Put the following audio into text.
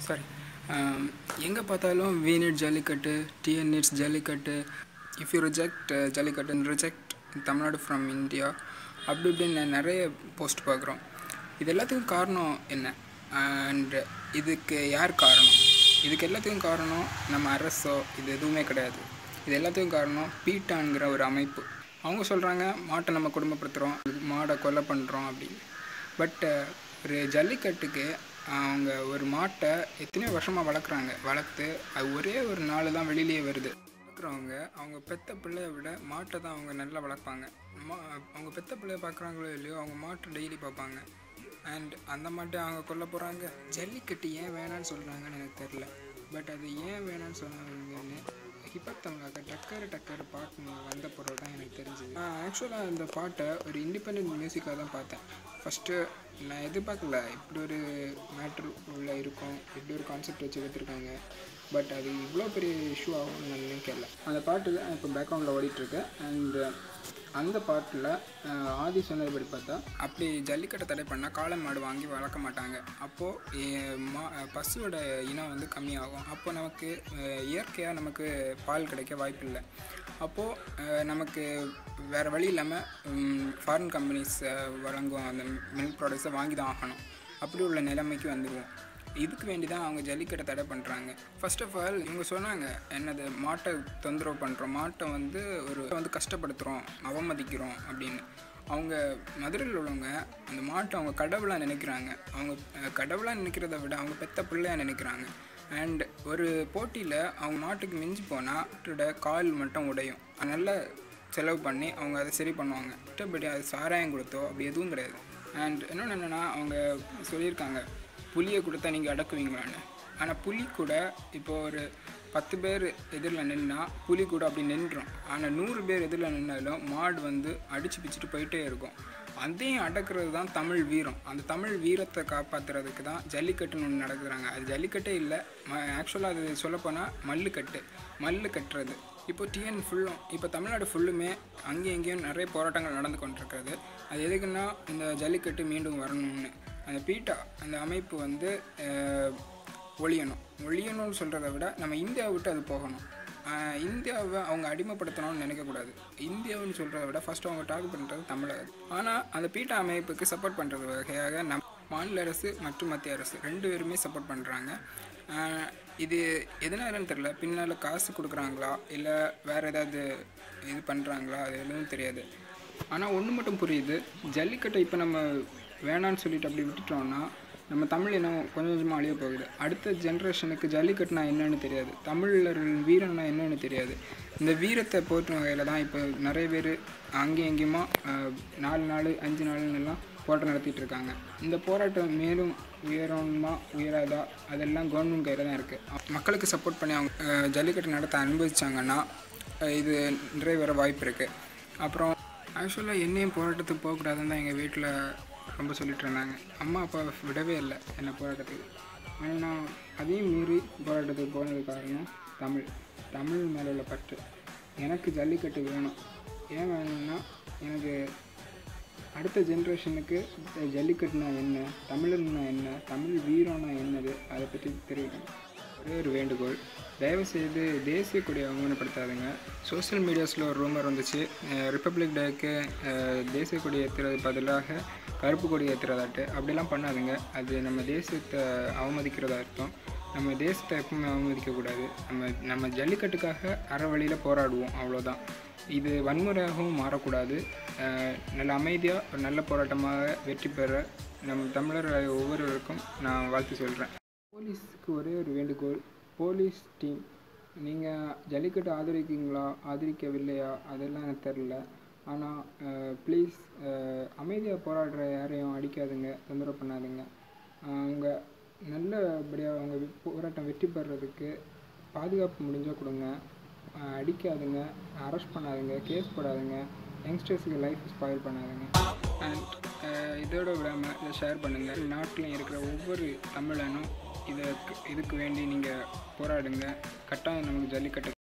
sorry எங்கே பார்த்தாலும் we need jallikattu TN needs jallikattu if you reject jallikattu reject Tamil Nadu from India அப்படி இப்படின்னு நிறைய போஸ்ட் பார்க்குறோம் இது எல்லாத்துக்கும் காரணம் என்ன அண்ட் இதுக்கு யார் காரணம் இதுக்கு எல்லாத்துக்கும் காரணம் நம்ம அரசோ இது எதுவுமே கிடையாது இது எல்லாத்துக்கும் காரணம் பீட்டாங்கிற ஒரு அமைப்பு அவங்க சொல்கிறாங்க மாட்டை நம்ம குடும்பப்படுத்துகிறோம் மாடை கொலை பண்ணுறோம் அப்படின்னு பட் ஒரு ஜல்லிக்கட்டுக்கு அவங்க ஒரு மாட்டை எத்தனையோ வருஷமாக வளர்க்குறாங்க வளர்த்து அது ஒரே ஒரு நாள் தான் வெளியிலேயே வருது வளர்க்குறவங்க அவங்க பெத்த பிள்ளைய விட மாட்டை தான் அவங்க நல்லா வளர்ப்பாங்க மா அவங்க பெத்த பிள்ளைய பார்க்குறாங்களோ இல்லையோ அவங்க மாட்டை டெய்லி பார்ப்பாங்க அண்ட் அந்த மாட்டை அவங்க கொல்ல போகிறாங்க ஜல்லிக்கட்டு ஏன் வேணான்னு சொல்கிறாங்கன்னு எனக்கு தெரில பட் அது ஏன் வேணான்னு சொன்னாங்கன்னு ஹிப்பத்தவங்க டக்கர் டக்கர் பாட்டு வந்த பிறகு தான் எனக்கு தெரிஞ்சுது நான் ஆக்சுவலாக இந்த பாட்டை ஒரு இண்டிபெண்ட் மியூசிக்காக தான் பார்த்தேன் ஃபஸ்ட்டு நான் எதிர்பார்க்கல இப்படி ஒரு மேட்ரு உள்ள இருக்கும் இப்படி ஒரு கான்செப்ட் வச்சு எடுத்திருக்காங்க பட் அது இவ்வளோ பெரிய இஷ்யூ ஆகும்னு நான் நினைக்கல அந்த பாட்டு தான் இப்போ பேக்ரவுண்டில் ஓடிட்டுருக்கு அண்ட் அந்த பாட்டில் ஆதி சொன்னதுபடி பார்த்தா அப்படி ஜல்லிக்கட்டை தடை பண்ணால் காளை மாடு வாங்கி வளர்க்க மாட்டாங்க அப்போது மா பசுவோட இனம் வந்து கம்மியாகும் அப்போ நமக்கு இயற்கையாக நமக்கு பால் கிடைக்க வாய்ப்பு இல்லை அப்போது நமக்கு வேறு வழி இல்லாமல் ஃபாரின் கம்பெனிஸ் வழங்கும் அந்த மில்க் ப்ராடக்ட்ஸை வாங்கி தான் ஆகணும் அப்படி உள்ள நிலைமைக்கு வந்துடுவோம் இதுக்கு வேண்டி தான் அவங்க ஜல்லிக்கட்டை தடை பண்ணுறாங்க ஃபர்ஸ்ட் ஆஃப் ஆல் இவங்க சொன்னாங்க என்னது மாட்டை தொந்தரவு பண்ணுறோம் மாட்டை வந்து ஒரு வந்து கஷ்டப்படுத்துகிறோம் அவமதிக்கிறோம் அப்படின்னு அவங்க மதுரையில் உள்ளவங்க அந்த மாட்டை அவங்க கடவுளாக நினைக்கிறாங்க அவங்க கடவுளாக நினைக்கிறத விட அவங்க பெத்த பிள்ளையாக நினைக்கிறாங்க அண்ட் ஒரு போட்டியில் அவங்க மாட்டுக்கு மிஞ்சி போனால் கால் மட்டும் உடையும் அதனால் செலவு பண்ணி அவங்க அதை சரி பண்ணுவாங்க மற்றபடி அது சாராயம் கொடுத்தோ அப்படி எதுவும் கிடையாது அண்ட் இன்னொன்று என்னென்னா அவங்க சொல்லியிருக்காங்க புளியை கொடுத்தா நீங்கள் அடக்குவீங்களான்னு ஆனால் புலி கூட இப்போ ஒரு பத்து பேர் எதிரில் நின்னா புலி கூட அப்படி நின்றோம் ஆனால் நூறு பேர் எதிரில் நின்னாலும் மாடு வந்து அடித்து பிச்சுட்டு போயிட்டே இருக்கும் அதையும் அடக்கிறது தான் தமிழ் வீரம் அந்த தமிழ் வீரத்தை காப்பாற்றுறதுக்கு தான் ஜல்லிக்கட்டுன்னு ஒன்று நடக்குறாங்க அது ஜல்லிக்கட்டே இல்லை ம ஆக்சுவலாக அது சொல்லப்போனால் மல்லுக்கட்டு மல்லு கட்டுறது இப்போ டிஎன் ஃபுல்லும் இப்போ தமிழ்நாடு ஃபுல்லுமே அங்கேயும் இங்கேயும் நிறைய போராட்டங்கள் நடந்து கொண்டிருக்கிறது அது எதுக்குன்னா இந்த ஜல்லிக்கட்டு மீண்டும் வரணும்னு அந்த பீட்டா அந்த அமைப்பு வந்து ஒழியணும் ஒழியணும்னு சொல்கிறத விட நம்ம இந்தியாவை விட்டு அது போகணும் இந்தியாவை அவங்க அடிமைப்படுத்தணும்னு நினைக்கக்கூடாது இந்தியாவுன்னு சொல்கிறத விட ஃபஸ்ட்டு அவங்க டார்கெட் பண்ணுறது தமிழகம் ஆனால் அந்த பீட்டா அமைப்புக்கு சப்போர்ட் பண்ணுறது வகையாக நம் மாநில அரசு மற்றும் மத்திய அரசு ரெண்டு பேருமே சப்போர்ட் பண்ணுறாங்க இது எதனாலன்னு தெரில பின்னால் காசு கொடுக்குறாங்களா இல்லை வேறு ஏதாவது இது பண்ணுறாங்களா அது எதுவும் தெரியாது ஆனால் ஒன்று மட்டும் புரியுது ஜல்லிக்கட்டை இப்போ நம்ம வேணான்னு சொல்லிட்டு அப்படி விட்டுட்டோம்னா நம்ம தமிழ் இனம் கொஞ்சம் கொஞ்சமாக அழிய போகுது அடுத்த ஜென்ரேஷனுக்கு ஜல்லிக்கட்டுனா என்னன்னு தெரியாது தமிழர்கள் வீரம்னா என்னன்னு தெரியாது இந்த வீரத்தை போற்றும் வகையில் தான் இப்போ நிறைய பேர் அங்கேயும் எங்கேயுமா நாலு நாள் அஞ்சு நாள்னெல்லாம் போராட்டம் நடத்திட்டு இருக்காங்க இந்த போராட்டம் மேலும் உயரணுமா உயராதா அதெல்லாம் கவர்மெண்ட் கையில் தான் இருக்குது மக்களுக்கு சப்போர்ட் பண்ணி அவங்க ஜல்லிக்கட்டு நடத்த அனுபவிச்சாங்கன்னா இது நிறைவேற வாய்ப்பு இருக்குது அப்புறம் ஆக்சுவலாக என்னையும் போராட்டத்துக்கு போகக்கூடாதுன்னு தான் எங்கள் வீட்டில் ரொம்ப சொல்லிட்டு இருந்தாங்க அம்மா அப்பா விடவே இல்லை என்னை போராட்டத்துக்கு ஆனால் நான் அதையும் மீறி போராட்டத்துக்கு போனது காரணம் தமிழ் தமிழ் மேலே உள்ள பற்று எனக்கு ஜல்லிக்கட்டு வேணும் ஏன் வேணும்னா எனக்கு அடுத்த ஜென்ரேஷனுக்கு ஜல்லிக்கட்டுனா என்ன தமிழர்னா என்ன தமிழ் வீரம்னா என்னது அதை பற்றி தெரிவிக்கணும் ஒரே ஒரு வேண்டுகோள் தயவுசெய்து தேசிய கொடியை அவமானப்படுத்தாதுங்க சோசியல் மீடியாஸில் ஒரு ரூமர் வந்துச்சு ரிப்பப்ளிக் டேக்கு தேசிய கொடி ஏற்றுறது பதிலாக கருப்பு கொடி ஏற்றுறதாட்டு அப்படிலாம் பண்ணாதுங்க அது நம்ம தேசியத்தை அவமதிக்கிறதா அர்த்தம் நம்ம தேசத்தை எப்பவுமே அவமதிக்கக்கூடாது நம்ம நம்ம ஜல்லிக்கட்டுக்காக அற வழியில் போராடுவோம் அவ்வளோதான் இது வன்முறையாகவும் மாறக்கூடாது நல்ல அமைதியாக ஒரு நல்ல போராட்டமாக வெற்றி பெற நம் தமிழர் ஒவ்வொருவருக்கும் நான் வாழ்த்து சொல்கிறேன் போலீஸுக்கு ஒரே ஒரு வேண்டுகோள் போலீஸ் டீம் நீங்கள் ஜல்லிக்கட்டு ஆதரிக்கீங்களா ஆதரிக்கவில்லையா அதெல்லாம் எனக்கு தெரில ஆனால் ப்ளீஸ் அமைதியாக போராடுற யாரையும் அடிக்காதுங்க தொந்தரவு பண்ணாதுங்க அவங்க நல்லபடியாக அவங்க போராட்டம் வெற்றி பெறதுக்கு பாதுகாப்பு முடிஞ்சால் கொடுங்க அடிக்காதுங்க அரெஸ்ட் பண்ணாதுங்க கேஸ் போடாதுங்க யங்ஸ்டர்ஸுக்கு லைஃப் ஸ்பாயில் பண்ணாதுங்க அண்ட் இதோட விடாமல் இதை ஷேர் பண்ணுங்கள் நாட்டில் இருக்கிற ஒவ்வொரு தமிழனும் இதுக்கு இதுக்கு வேண்டி நீங்கள் போராடுங்க கட்டாயம் நமக்கு ஜல்லிக்கட்டு